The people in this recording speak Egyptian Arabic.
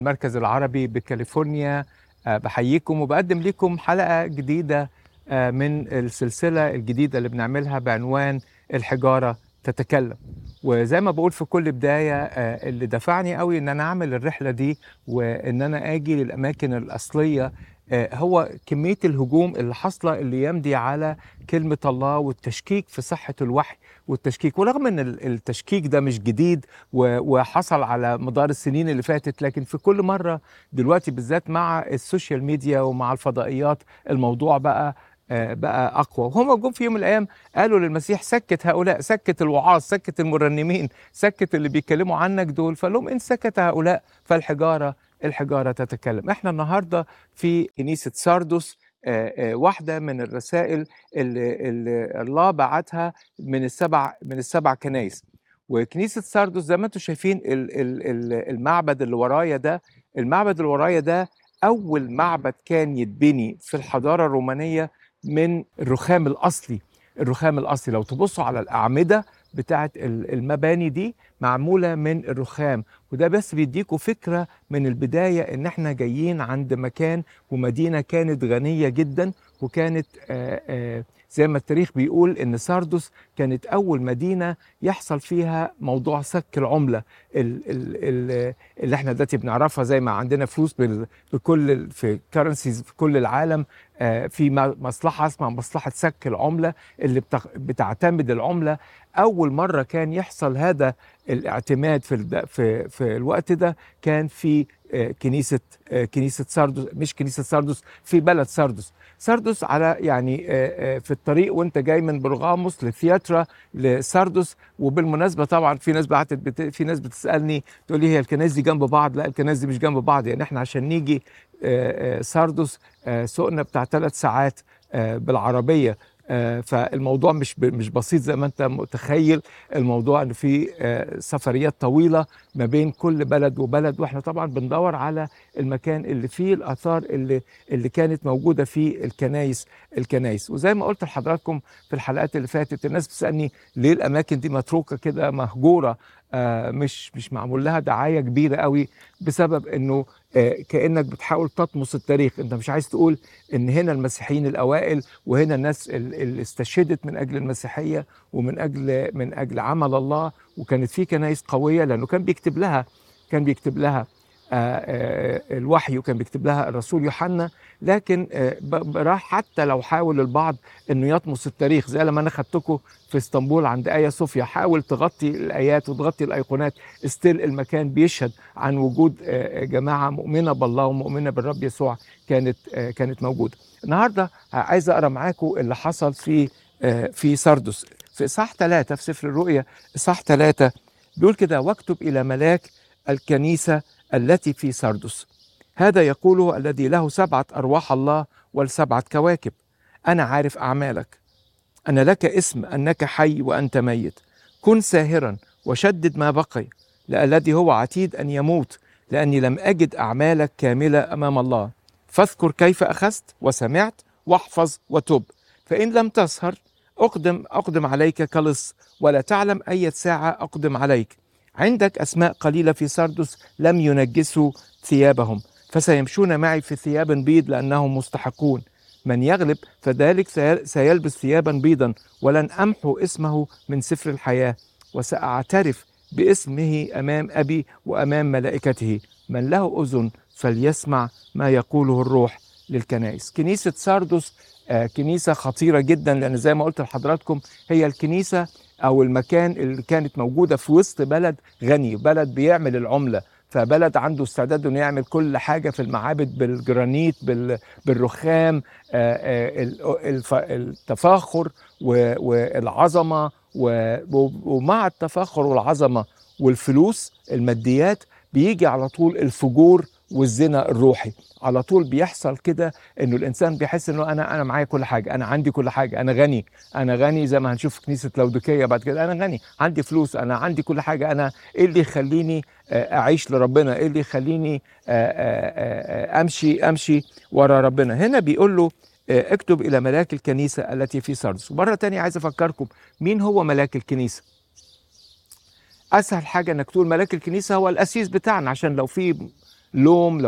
المركز العربي بكاليفورنيا آه، بحييكم وبقدم لكم حلقة جديدة آه، من السلسلة الجديدة اللي بنعملها بعنوان الحجارة تتكلم وزي ما بقول في كل بداية آه، اللي دفعني قوي ان انا اعمل الرحلة دي وان انا اجي للاماكن الاصلية آه، هو كمية الهجوم اللي حاصلة اللي يمضي على كلمة الله والتشكيك في صحة الوحي والتشكيك ورغم ان ال- التشكيك ده مش جديد و- وحصل على مدار السنين اللي فاتت لكن في كل مرة دلوقتي بالذات مع السوشيال ميديا ومع الفضائيات الموضوع بقى آه، بقى اقوى وهم جم في يوم من الايام قالوا للمسيح سكت هؤلاء سكت الوعاظ سكت المرنمين سكت اللي بيتكلموا عنك دول فقال لهم ان سكت هؤلاء فالحجاره الحجاره تتكلم احنا النهارده في كنيسه ساردوس آه، آه، واحده من الرسائل اللي, اللي الله بعتها من السبع من السبع كنايس وكنيسه ساردوس زي ما انتم شايفين ال- ال- ال- المعبد اللي ورايا ده المعبد اللي ورايا ده اول معبد كان يتبني في الحضاره الرومانيه من الرخام الاصلي الرخام الاصلي لو تبصوا على الاعمده بتاعت ال- المباني دي معموله من الرخام وده بس بيديكوا فكره من البدايه ان احنا جايين عند مكان ومدينه كانت غنيه جدا وكانت آه، آه، زي ما التاريخ بيقول ان ساردوس كانت اول مدينه يحصل فيها موضوع سك العمله ال- ال- ال- اللي احنا دلوقتي بنعرفها زي ما عندنا فلوس بال- بكل ال- في كرنسيز في كل العالم آه، في م- مصلحه اسمها مصلحه سك العمله اللي بتخ- بتعتمد العمله اول مره كان يحصل هذا الاعتماد في الد- في في الوقت ده كان في آه، كنيسه آه، كنيسه ساردوس مش كنيسه ساردوس في بلد ساردوس ساردوس على يعني آه، آه، في الطريق وانت جاي من برغاموس لثياترا لساردوس وبالمناسبه طبعا في ناس بعتت بت... في ناس بتسالني تقول لي هي الكنائس دي جنب بعض لا الكنائس دي مش جنب بعض يعني احنا عشان نيجي آه، آه، ساردوس آه، سوقنا بتاع ثلاث ساعات آه، بالعربيه آه، فالموضوع مش ب- مش بسيط زي ما انت متخيل الموضوع ان في آه، سفريات طويله ما بين كل بلد وبلد واحنا طبعا بندور على المكان اللي فيه الاثار اللي اللي كانت موجوده فيه الكنايس الكنايس وزي ما قلت لحضراتكم في الحلقات اللي فاتت الناس بتسالني ليه الاماكن دي متروكه كده مهجوره آه، مش مش معمول لها دعايه كبيره قوي بسبب انه آه، كانك بتحاول تطمس التاريخ انت مش عايز تقول ان هنا المسيحيين الاوائل وهنا الناس ال- اللي استشهدت من اجل المسيحيه ومن اجل من اجل عمل الله وكانت في كنايس قويه لانه كان بيكتب لها كان بيكتب لها آه، آه، الوحي وكان بيكتب لها الرسول يوحنا لكن آه، ب- ب- راح حتى لو حاول البعض انه يطمس التاريخ زي لما انا خدتكم في اسطنبول عند ايا صوفيا حاول تغطي الايات وتغطي الايقونات استيل المكان بيشهد عن وجود آه، جماعه مؤمنه بالله ومؤمنه بالرب يسوع كانت آه، كانت موجوده النهارده عايز اقرا معاكم اللي حصل في آه، في سردس في اصحاح ثلاثة في سفر الرؤيا اصحاح ثلاثة بيقول كده واكتب الى ملاك الكنيسه التي في سردس هذا يقوله الذي له سبعه ارواح الله والسبعه كواكب انا عارف اعمالك أنا لك اسم أنك حي وأنت ميت كن ساهرا وشدد ما بقي الذي هو عتيد أن يموت لأني لم أجد أعمالك كاملة أمام الله فاذكر كيف أخذت وسمعت واحفظ وتب فإن لم تسهر أقدم أقدم عليك كلص ولا تعلم أي ساعة أقدم عليك عندك أسماء قليلة في سردس لم ينجسوا ثيابهم فسيمشون معي في ثياب بيض لأنهم مستحقون من يغلب فذلك سي- سيلبس ثيابا بيضا ولن امحو اسمه من سفر الحياه وساعترف باسمه امام ابي وامام ملائكته من له اذن فليسمع ما يقوله الروح للكنائس كنيسه ساردس آه، كنيسه خطيره جدا لان زي ما قلت لحضراتكم هي الكنيسه او المكان اللي كانت موجوده في وسط بلد غني بلد بيعمل العمله فبلد عنده استعداد انه يعمل كل حاجه في المعابد بالجرانيت بال بالرخام آه، آه، ال- الف- التفاخر و- والعظمه و- و- ومع التفاخر والعظمه والفلوس الماديات بيجي على طول الفجور والزنا الروحي على طول بيحصل كده انه الانسان بيحس انه انا انا معايا كل حاجه انا عندي كل حاجه انا غني انا غني زي ما هنشوف في كنيسه لودوكيه بعد كده انا غني عندي فلوس انا عندي كل حاجه انا ايه اللي يخليني آه، اعيش لربنا ايه اللي يخليني آه، آه، آه، امشي امشي ورا ربنا هنا بيقول له آه، اكتب الى ملاك الكنيسه التي في سردس ومره تانية عايز افكركم مين هو ملاك الكنيسه اسهل حاجه انك تقول ملاك الكنيسه هو الاسيس بتاعنا عشان لو في لوم